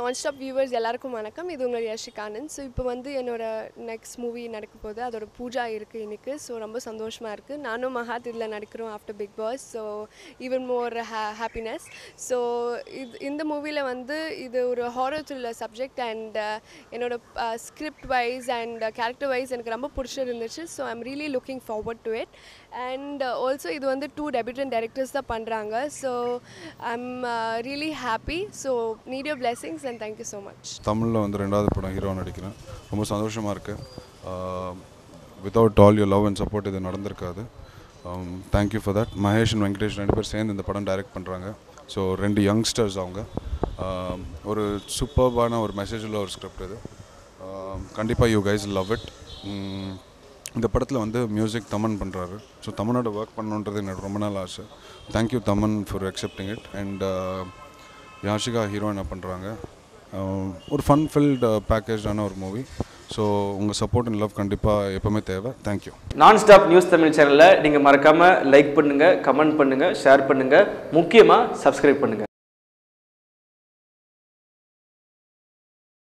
நான் stop viewers எல்லாருக்கும் வணக்கம் இது உங்கள் யஷிக் ஆனந்த் ஸோ இப்போ வந்து என்னோட நெக்ஸ்ட் மூவி நடக்க போகுது அதோட பூஜா இருக்குது இன்னைக்கு ஸோ ரொம்ப சந்தோஷமாக இருக்குது நானும் மகாத் இதில் நடிக்கிறோம் after Bigg Boss so even more hey happiness so இது இந்த மூவியில் வந்து இது ஒரு ஹாரர் த்ரில்லர் சப்ஜெக்ட் அண்ட் என்னோட script wise and character wise எனக்கு ரொம்ப பிடிச்சிருந்துச்சு so I'm really looking forward to it and also இது வந்து டூ டெபியூட்டன் டைரக்டர்ஸ் தான் பண்ணுறாங்க so I'm really happy so need your blessings and thank you so much தமிழில் வந்து ரெண்டாவது படம் ஹீரோ நடிக்கிறேன் ரொம்ப சந்தோஷமாக இருக்குது without all your love and support இது நடந்திருக்காது thank you for that Mahesh and Venkatesh ரெண்டு பேர் சேர்ந்து இந்த படம் டைரக்ட் பண்ணுறாங்க ஸோ ரெண்டு யங்ஸ்டர்ஸ் அவங்க Um, ஒரு சூப்பர்பான ஒரு மெசேஜ் உள்ள ஒரு ஸ்கிரிப்ட் இது கண்டிப்பாக யூ கைஸ் லவ் இட் இந்த படத்தில் வந்து மியூசிக் தமன் பண்ணுறாரு ஸோ தமனோட ஒர்க் பண்ணணுன்றது எனக்கு ரொம்ப நாள் ஆசை thank you Thaman for accepting it and Yashika ஹீரோயினாக பண்ணுறாங்க ஒரு ஃபன் ஃபில்டு பேக்கேஜான ஒரு மூவி ஸோ உங்கள் சப்போர்ட் அண்ட் லவ் கண்டிப்பாக எப்போவுமே தேவை தேங்க்யூ நான் ஸ்டாப் நியூஸ் தமிழ் சேனலை நீங்கள் மறக்காமல் லைக் பண்ணுங்கள் கமெண்ட் பண்ணுங்கள் ஷேர் பண்ணுங்கள் முக்கியமாக சப்ஸ்கிரைப் பண்ணுங்கள்